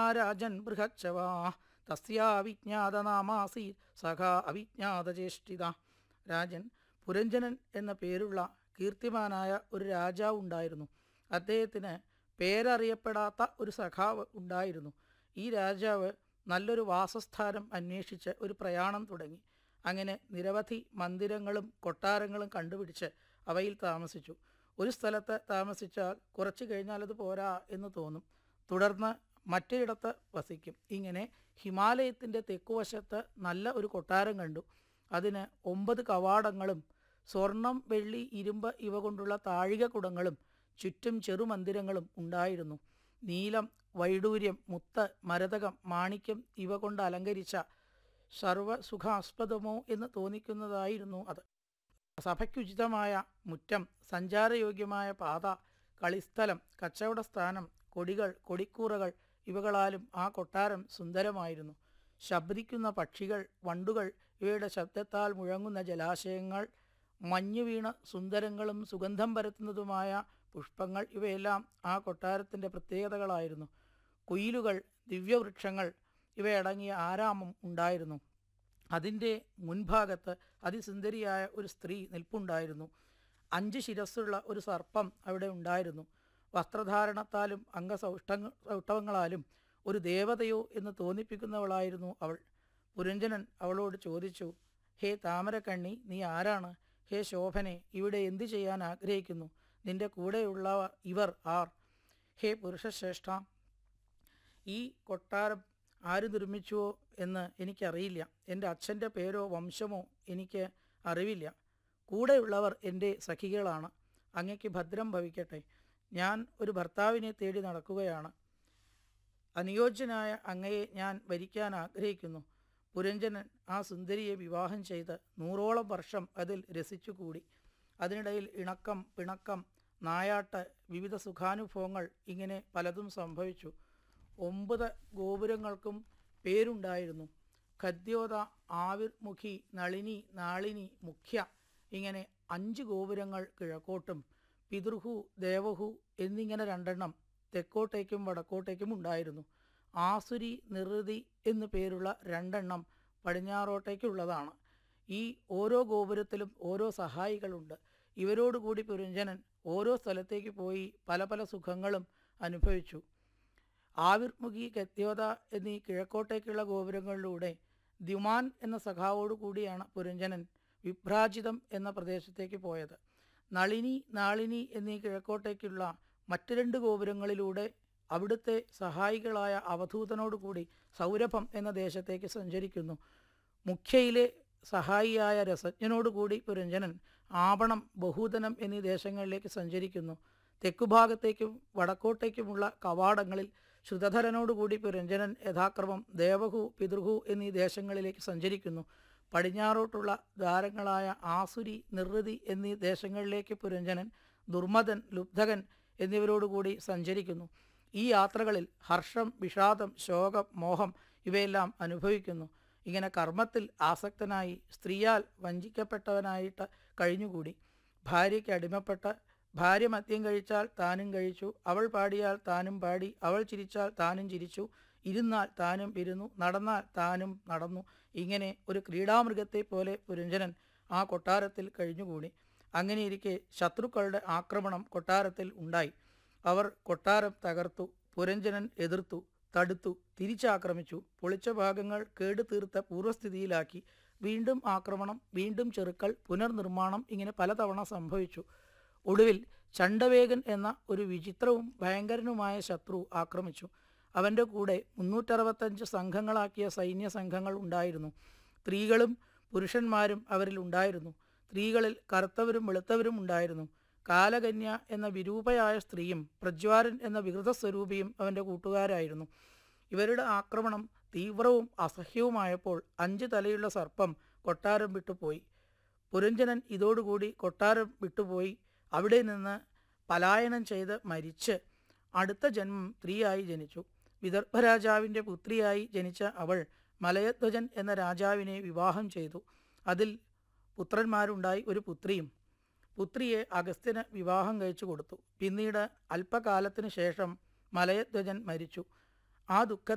രാജൻ ബൃഹച്ചവാ തസ്യാ വിജ്ഞാതനാമാസീ സഖാ അവിജ്ഞാതചേഷ്ടിത രാജൻ പുരഞ്ജനൻ എന്ന പേരുള്ള കീർത്തിമാനായ ഒരു രാജാവ് ഉണ്ടായിരുന്നു അദ്ദേഹത്തിന് പേരറിയപ്പെടാത്ത ഒരു സഖാവ് ഉണ്ടായിരുന്നു ഈ രാജാവ് നല്ലൊരു വാസസ്ഥാനം അന്വേഷിച്ച് ഒരു പ്രയാണം തുടങ്ങി അങ്ങനെ നിരവധി മന്ദിരങ്ങളും കൊട്ടാരങ്ങളും കണ്ടുപിടിച്ച് അവയിൽ താമസിച്ചു ഒരു സ്ഥലത്ത് താമസിച്ചാൽ കുറച്ച് കഴിഞ്ഞാൽ അത് പോരാ എന്ന് തോന്നും തുടർന്ന് മറ്റൊരിടത്ത് വസിക്കും ഇങ്ങനെ ഹിമാലയത്തിൻ്റെ തെക്കുവശത്ത് നല്ല ഒരു കൊട്ടാരം കണ്ടു അതിന് ഒമ്പത് കവാടങ്ങളും സ്വർണം വെള്ളി ഇരുമ്പ് ഇവ കൊണ്ടുള്ള താഴികക്കുടങ്ങളും ചുറ്റും ചെറുമന്ദിരങ്ങളും ഉണ്ടായിരുന്നു നീലം വൈഡൂര്യം മുത്ത് മരതകം മാണിക്യം ഇവ കൊണ്ട് അലങ്കരിച്ച സർവസുഖാസ്പദമോ എന്ന് തോന്നിക്കുന്നതായിരുന്നു അത് സഭയ്ക്കുചിതമായ മുറ്റം സഞ്ചാരയോഗ്യമായ പാത കളിസ്ഥലം കച്ചവട സ്ഥാനം കൊടികൾ കൊടിക്കൂറകൾ ഇവകളാലും ആ കൊട്ടാരം സുന്ദരമായിരുന്നു ശബ്ദിക്കുന്ന പക്ഷികൾ വണ്ടുകൾ ഇവയുടെ ശബ്ദത്താൽ മുഴങ്ങുന്ന ജലാശയങ്ങൾ മഞ്ഞു വീണ സുന്ദരങ്ങളും സുഗന്ധം പരത്തുന്നതുമായ പുഷ്പങ്ങൾ ഇവയെല്ലാം ആ കൊട്ടാരത്തിൻ്റെ പ്രത്യേകതകളായിരുന്നു കുയിലുകൾ ദിവ്യവൃക്ഷങ്ങൾ ഇവയടങ്ങിയ ആരാമം ഉണ്ടായിരുന്നു അതിൻ്റെ മുൻഭാഗത്ത് അതിസുന്ദരിയായ ഒരു സ്ത്രീ നിൽപ്പുണ്ടായിരുന്നു അഞ്ച് ശിരസ്സുള്ള ഒരു സർപ്പം അവിടെ ഉണ്ടായിരുന്നു വസ്ത്രധാരണത്താലും അംഗസൗഷ്ടങ്ങ സൗഷ്ടവങ്ങളാലും ഒരു ദേവതയോ എന്ന് തോന്നിപ്പിക്കുന്നവളായിരുന്നു അവൾ പുരഞ്ജനൻ അവളോട് ചോദിച്ചു ഹേ താമരക്കണ്ണി നീ ആരാണ് ഹേ ശോഭനെ ഇവിടെ എന്തു ചെയ്യാൻ ആഗ്രഹിക്കുന്നു നിന്റെ കൂടെയുള്ള ഇവർ ആർ ഹേ പുരുഷശ്രേഷ്ഠ ഈ കൊട്ടാരം ആര് നിർമ്മിച്ചുവോ എന്ന് എനിക്കറിയില്ല എൻ്റെ അച്ഛൻ്റെ പേരോ വംശമോ എനിക്ക് അറിവില്ല കൂടെയുള്ളവർ എൻ്റെ സഖികളാണ് അങ്ങയ്ക്ക് ഭദ്രം ഭവിക്കട്ടെ ഞാൻ ഒരു ഭർത്താവിനെ തേടി നടക്കുകയാണ് അനുയോജ്യനായ അങ്ങയെ ഞാൻ വരിക്കാൻ ആഗ്രഹിക്കുന്നു പുരഞ്ജനൻ ആ സുന്ദരിയെ വിവാഹം ചെയ്ത് നൂറോളം വർഷം അതിൽ രസിച്ചുകൂടി അതിനിടയിൽ ഇണക്കം പിണക്കം നായാട്ട് വിവിധ സുഖാനുഭവങ്ങൾ ഇങ്ങനെ പലതും സംഭവിച്ചു ഒമ്പത് ഗോപുരങ്ങൾക്കും പേരുണ്ടായിരുന്നു ഖദ്യോത ആവിർമുഖി നളിനി നാളിനി മുഖ്യ ഇങ്ങനെ അഞ്ച് ഗോപുരങ്ങൾ കിഴക്കോട്ടും പിതൃഹു ദേവഹു എന്നിങ്ങനെ രണ്ടെണ്ണം തെക്കോട്ടേക്കും വടക്കോട്ടേക്കും ഉണ്ടായിരുന്നു ആസുരി നിർഹൃതി എന്നു പേരുള്ള രണ്ടെണ്ണം പടിഞ്ഞാറോട്ടേക്കുള്ളതാണ് ഈ ഓരോ ഗോപുരത്തിലും ഓരോ സഹായികളുണ്ട് ഇവരോടുകൂടി പുരഞ്ജനൻ ഓരോ സ്ഥലത്തേക്ക് പോയി പല പല സുഖങ്ങളും അനുഭവിച്ചു ആവിർമുഖി ഗത്യോത എന്നീ കിഴക്കോട്ടേക്കുള്ള ഗോപുരങ്ങളിലൂടെ ദ്യുമാൻ എന്ന സഖാവോടു കൂടിയാണ് പുരഞ്ജനൻ വിഭ്രാജിതം എന്ന പ്രദേശത്തേക്ക് പോയത് നളിനി നാളിനി എന്നീ കിഴക്കോട്ടേക്കുള്ള മറ്റ് രണ്ട് ഗോപുരങ്ങളിലൂടെ അവിടുത്തെ സഹായികളായ അവധൂതനോടുകൂടി സൗരഭം എന്ന ദേശത്തേക്ക് സഞ്ചരിക്കുന്നു മുഖ്യയിലെ സഹായിയായ രസജ്ഞനോടുകൂടി പുരഞ്ജനൻ ആവണം ബഹൂദനം എന്നീ ദേശങ്ങളിലേക്ക് സഞ്ചരിക്കുന്നു തെക്കുഭാഗത്തേക്കും വടക്കോട്ടേക്കുമുള്ള കവാടങ്ങളിൽ ശ്രുതധരനോടുകൂടി പുരഞ്ജനൻ യഥാക്രമം ദേവഹു പിതൃഹു എന്നീ ദേശങ്ങളിലേക്ക് സഞ്ചരിക്കുന്നു പടിഞ്ഞാറോട്ടുള്ള ദ്വാരങ്ങളായ ആസുരി നിർഹൃതി എന്നീ ദേശങ്ങളിലേക്ക് പുരഞ്ജനൻ ദുർമദൻ ലുബ്ധകൻ എന്നിവരോടുകൂടി സഞ്ചരിക്കുന്നു ഈ യാത്രകളിൽ ഹർഷം വിഷാദം ശോകം മോഹം ഇവയെല്ലാം അനുഭവിക്കുന്നു ഇങ്ങനെ കർമ്മത്തിൽ ആസക്തനായി സ്ത്രീയാൽ വഞ്ചിക്കപ്പെട്ടവനായിട്ട് കഴിഞ്ഞുകൂടി ഭാര്യയ്ക്ക് അടിമപ്പെട്ട് ഭാര്യ മദ്യം കഴിച്ചാൽ താനും കഴിച്ചു അവൾ പാടിയാൽ താനും പാടി അവൾ ചിരിച്ചാൽ താനും ചിരിച്ചു ഇരുന്നാൽ താനും ഇരുന്നു നടന്നാൽ താനും നടന്നു ഇങ്ങനെ ഒരു ക്രീഡാമൃഗത്തെ പോലെ പുരഞ്ജനൻ ആ കൊട്ടാരത്തിൽ കഴിഞ്ഞുകൂടി അങ്ങനെയിരിക്കെ ശത്രുക്കളുടെ ആക്രമണം കൊട്ടാരത്തിൽ ഉണ്ടായി അവർ കൊട്ടാരം തകർത്തു പുരഞ്ജനൻ എതിർത്തു തടുത്തു തിരിച്ചാക്രമിച്ചു പൊളിച്ച ഭാഗങ്ങൾ കേടുതീർത്ത പൂർവ്വസ്ഥിതിയിലാക്കി വീണ്ടും ആക്രമണം വീണ്ടും ചെറുക്കൽ പുനർനിർമ്മാണം ഇങ്ങനെ പലതവണ സംഭവിച്ചു ഒടുവിൽ ചണ്ടവേഗൻ എന്ന ഒരു വിചിത്രവും ഭയങ്കരനുമായ ശത്രു ആക്രമിച്ചു അവൻ്റെ കൂടെ മുന്നൂറ്ററുപത്തഞ്ച് സംഘങ്ങളാക്കിയ സൈന്യ സംഘങ്ങൾ ഉണ്ടായിരുന്നു സ്ത്രീകളും പുരുഷന്മാരും അവരിൽ ഉണ്ടായിരുന്നു സ്ത്രീകളിൽ കറുത്തവരും വെളുത്തവരും ഉണ്ടായിരുന്നു കാലകന്യ എന്ന വിരൂപയായ സ്ത്രീയും പ്രജ്വാരൻ എന്ന വികൃത സ്വരൂപിയും അവൻ്റെ കൂട്ടുകാരായിരുന്നു ഇവരുടെ ആക്രമണം തീവ്രവും അസഹ്യവുമായപ്പോൾ അഞ്ച് തലയുള്ള സർപ്പം കൊട്ടാരം വിട്ടുപോയി പുരഞ്ജനൻ ഇതോടുകൂടി കൊട്ടാരം വിട്ടുപോയി അവിടെ നിന്ന് പലായനം ചെയ്ത് മരിച്ച് അടുത്ത ജന്മം സ്ത്രീയായി ജനിച്ചു വിദർഭരാജാവിൻ്റെ പുത്രിയായി ജനിച്ച അവൾ മലയധ്വജൻ എന്ന രാജാവിനെ വിവാഹം ചെയ്തു അതിൽ പുത്രന്മാരുണ്ടായി ഒരു പുത്രിയും പുത്രിയെ അഗസ്ത്യന് വിവാഹം കഴിച്ചു കൊടുത്തു പിന്നീട് അല്പകാലത്തിന് ശേഷം മലയധ്വജൻ മരിച്ചു ആ ദുഃഖ